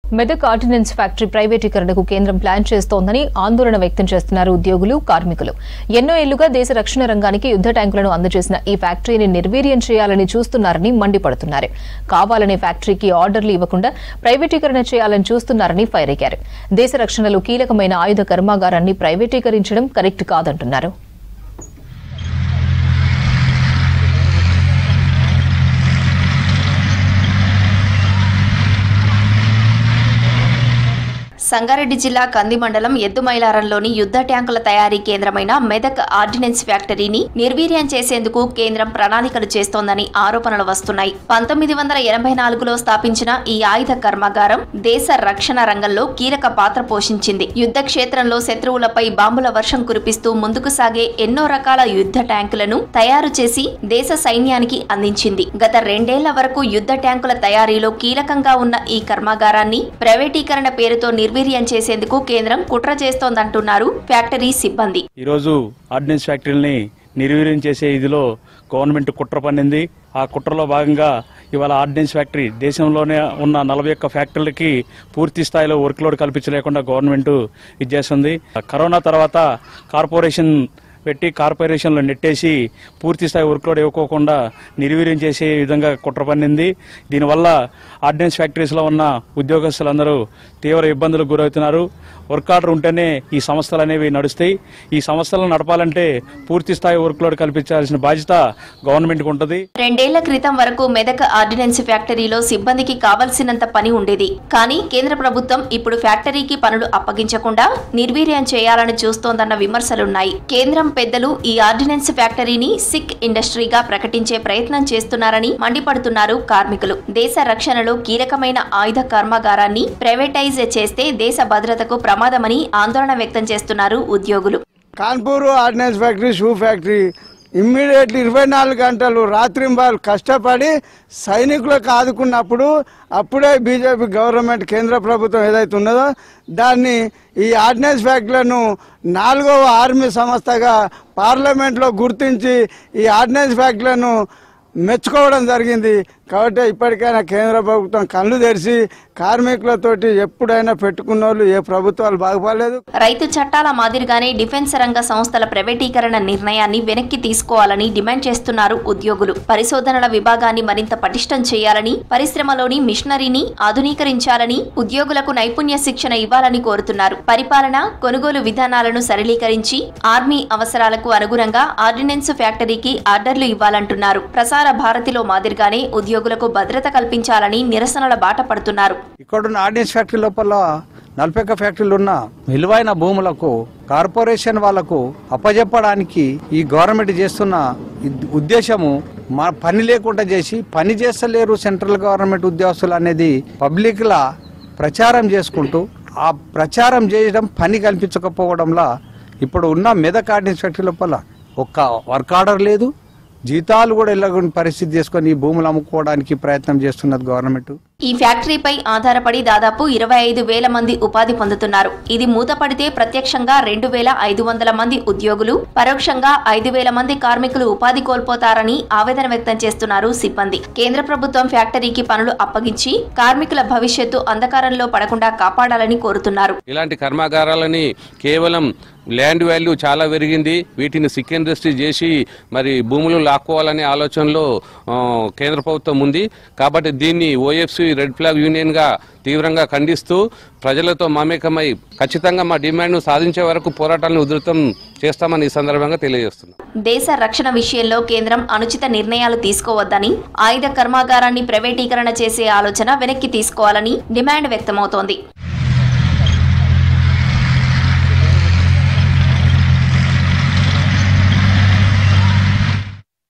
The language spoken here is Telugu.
మెదక్ ఆర్డినెన్స్ ఫ్యాక్టరీ ప్రైవేటీకరణకు కేంద్రం ప్లాన్ చేస్తోందని ఆందోళన వ్యక్తం చేస్తున్నారు ఉద్యోగులు కార్మికులు ఎన్నో ఏళ్లుగా దేశ రక్షణ రంగానికి యుద్ద ట్యాంకులను అందజేసిన ఈ ఫ్యాక్టరీని నిర్వీర్యం చేయాలని చూస్తున్నారని మండిపడుతున్నారు కావాలనే ఫ్యాక్టరీకి ఆర్డర్లు ఇవ్వకుండా ప్రైవేటీకరణ చేయాలని చూస్తున్నారని ఫైర్ అయ్యారు దేశ రక్షణలో కీలకమైన ఆయుధ కర్మాగారాన్ని ప్రైవేటీకరించడం కరెక్ట్ కాదంటున్నారు సంగారెడ్డి జిల్లా కంది మండలం ఎద్దుమైలారంలోని యుద్ధ ట్యాంకుల తయారీ కేంద్రమైన మెదక్ ఆర్డినెన్స్ ఫ్యాక్టరీని నిర్వీర్యం చేసేందుకు కేంద్రం ప్రణాళికలు చేస్తోందని ఆరోపణలు వస్తున్నాయి పంతొమ్మిది వందల ఎనభై నాలుగులో స్థాపించిన ఈ ఆయుధ కర్మాగారం దేశ రక్షణ రంగంలో కీలక పాత్ర పోషించింది యుద్ధ క్షేత్రంలో శత్రువులపై బాంబుల వర్షం కురిపిస్తూ ముందుకు సాగే ఎన్నో రకాల యుద్ధ ట్యాంకులను తయారు చేసి దేశ సైన్యానికి అందించింది గత రెండేళ్ల వరకు యుద్ధ ట్యాంకుల తయారీలో కీలకంగా ఉన్న ఈ కర్మాగారాన్ని ప్రైవేటీకరణ పేరుతో నిర్వీర్యం చేసేందుకు కేంద్రం కుట్ర చేస్తోందంటున్నారు ఫ్యాక్టరీ సిబ్బంది ఈరోజు ఆర్డినెన్స్ ఫ్యాక్టరీని నిర్వీర్యం చేసే ఇదిలో గవర్నమెంట్ కుట్ర పన్నింది ఆ కుట్రలో భాగంగా ఇవాళ ఆర్డినెన్స్ ఫ్యాక్టరీ దేశంలోనే ఉన్న నలభై ఒక్క ఫ్యాక్టరీలకి పూర్తి స్థాయిలో వర్క్ లోడ్ కల్పించలేకుండా గవర్నమెంట్ ఇచ్చేస్తుంది కరోనా తర్వాత కార్పొరేషన్ పెట్టి కార్పొరేషన్లో నెట్టేసి పూర్తి స్థాయి వర్క్ లోడ్ ఇవ్వకోకుండా నిర్వీర్యం చేసే విధంగా కుట్ర పన్నింది దీనివల్ల ఆర్డినెన్స్ ఫ్యాక్టరీస్లో ఉన్న ఉద్యోగస్తులందరూ తీవ్ర ఇబ్బందులకు గురవుతున్నారు వర్క్ ఆర్డర్ ఉంటేనే ఈ సంస్థలు అనేవి నడుస్తాయి ఈ సంస్థలను నడపాలంటే పూర్తి స్థాయి వర్క్ లోడ్ కల్పించాల్సిన బాధ్యత గవర్నమెంట్కి ఉంటుంది రెండేళ్ల క్రితం వరకు మెదక్ ఆర్డినెన్స్ ఫ్యాక్టరీలో సిబ్బందికి కావలసినంత పని ఉండేది కానీ కేంద్ర ప్రభుత్వం ఇప్పుడు ఫ్యాక్టరీకి పనులు అప్పగించకుండా నిర్వీర్యం చేయాలని చూస్తోందన్న విమర్శలున్నాయి కేంద్రం పెద్దలు ఈ ఆర్డినెన్స్ ఫ్యాక్టరీని సిక్ ఇండస్ట్రీగా ప్రకటించే ప్రయత్నం చేస్తున్నారని మండిపడుతున్నారు కార్మికులు దేశ రక్షణలో కీలకమైన ఆయుధ కర్మాగారాన్ని ప్రైవేటైజ్ చేస్తే దేశ భద్రతకు ప్రమాదమని ఆందోళన వ్యక్తం చేస్తున్నారు ఉద్యోగులు Kanpur ordnance factory shoe factory immediately ఇరవై నాలుగు గంటలు రాత్రింబాలు కష్టపడి సైనికులకు ఆదుకున్నప్పుడు అప్పుడే బీజేపీ గవర్నమెంట్ కేంద్ర ప్రభుత్వం ఏదైతే ఉన్నదో దాన్ని ఈ ఆర్డినెన్స్ ఫ్యాక్టరీలను నాలుగవ ఆర్మీ సంస్థగా పార్లమెంట్లో గుర్తించి ఈ ఆర్డినెన్స్ ఫ్యాక్టరీలను మెచ్చుకోవడం జరిగింది కాబట్టి ఇప్పటికైనా కేంద్ర ప్రభుత్వం కళ్ళు తెరిచి కార్మికులతోటి ఎప్పుడైనా పెట్టుకున్న వాళ్ళు ఏ ప్రభుత్వాలు బాగుపడలేదు రైతు చట్టాల మాదిరిగానే డిఫెన్స్ రంగ సంస్థల ప్రైవేటీకరణ నిర్ణయాన్ని వెనక్కి తీసుకోవాలని డిమాండ్ చేస్తున్నారు ఉద్యోగులు పరిశోధనల విభాగాన్ని మరింత పటిష్టం చేయాలని పరిశ్రమలోని మిషనరీని ఆధునీకరించాలని ఉద్యోగులకు నైపుణ్య శిక్షణ ఇవ్వాలని కోరుతున్నారు పరిపాలన కొనుగోలు విధానాలను సరళీకరించి ఆర్మీ అవసరాలకు అనుగుణంగా ఆర్డినెన్స్ ఫ్యాక్టరీకి ఆర్డర్లు ఇవ్వాలంటున్నారు ప్రసార భారతిలో మాదిరిగానే ఉద్యోగులకు భద్రత కల్పించాలని నిరసనల బాట పడుతున్నారు ఇక్కడున్న ఆర్డినెన్స్ ఫ్యాక్టరీ లోపల నలభై ఒక్క ఫ్యాక్టరీలు ఉన్న విలువైన భూములకు కార్పొరేషన్ వాళ్లకు అప్పజెప్పడానికి ఈ గవర్నమెంట్ చేస్తున్న ఇద్- ఉద్దేశము మా పని లేకుండా చేసి పని చేస్తలేరు సెంట్రల్ గవర్నమెంట్ ఉద్యోగస్తులు అనేది పబ్లిక్లా ప్రచారం చేసుకుంటూ ఆ ప్రచారం చేయడం పని కల్పించకపోవడంలో ఇప్పుడు ఉన్న మెదక్ ఆర్డినెన్స్ ఫ్యాక్టరీ లోపల ఒక్క వర్క్ ఆర్డర్ లేదు జీతాలు కూడా వెళ్ళకుండా పరిస్థితి చేసుకొని ఈ భూములు అమ్ముకోవడానికి ప్రయత్నం చేస్తున్నది గవర్నమెంట్ ఈ ఫ్యాక్టరీపై ఆధారపడి దాదాపు ఇరవై ఐదు వేల మంది ఉపాధి పొందుతున్నారు ఇది మూతపడితే ప్రత్యక్షంగా రెండు వేల ఐదు వందల మంది ఉద్యోగులు పరోక్షంగా ఐదు వేల మంది కార్మికులు ఉపాధి కోల్పోతారని ఆవేదన వ్యక్తం చేస్తున్నారు సిబ్బంది కేంద్ర ప్రభుత్వం ఫ్యాక్టరీకి పనులు అప్పగించి కార్మికుల భవిష్యత్తు అంధకారంలో పడకుండా కాపాడాలని కోరుతున్నారు ఇలాంటి కర్మాగారాలని కేవలం ల్యాండ్ వాల్యూ చాలా పెరిగింది వీటిని సిక్ ఇండస్ట్రీ చేసి మరి భూములు లాక్కోవాలనే ఆలోచనలో ఆ, కేంద్ర ప్రభుత్వం ఉంది కాబట్టి దీన్ని ఓఎఫ్సి రెడ్ ఫ్లాగ్ యూనియన్ గా తీవ్రంగా ఖండిస్తూ ప్రజలతో మమేకమై ఖచ్చితంగా మా డిమాండ్ను సాధించే వరకు పోరాటాలను ఉధృతం చేస్తామని ఈ సందర్భంగా తెలియజేస్తున్నాం దేశ రక్షణ విషయంలో కేంద్రం అనుచిత నిర్ణయాలు తీసుకోవద్దని ఆయుధ కర్మాగారాన్ని ప్రైవేటీకరణ చేసే ఆలోచన వెనక్కి తీసుకోవాలని డిమాండ్ వ్యక్తమవుతోంది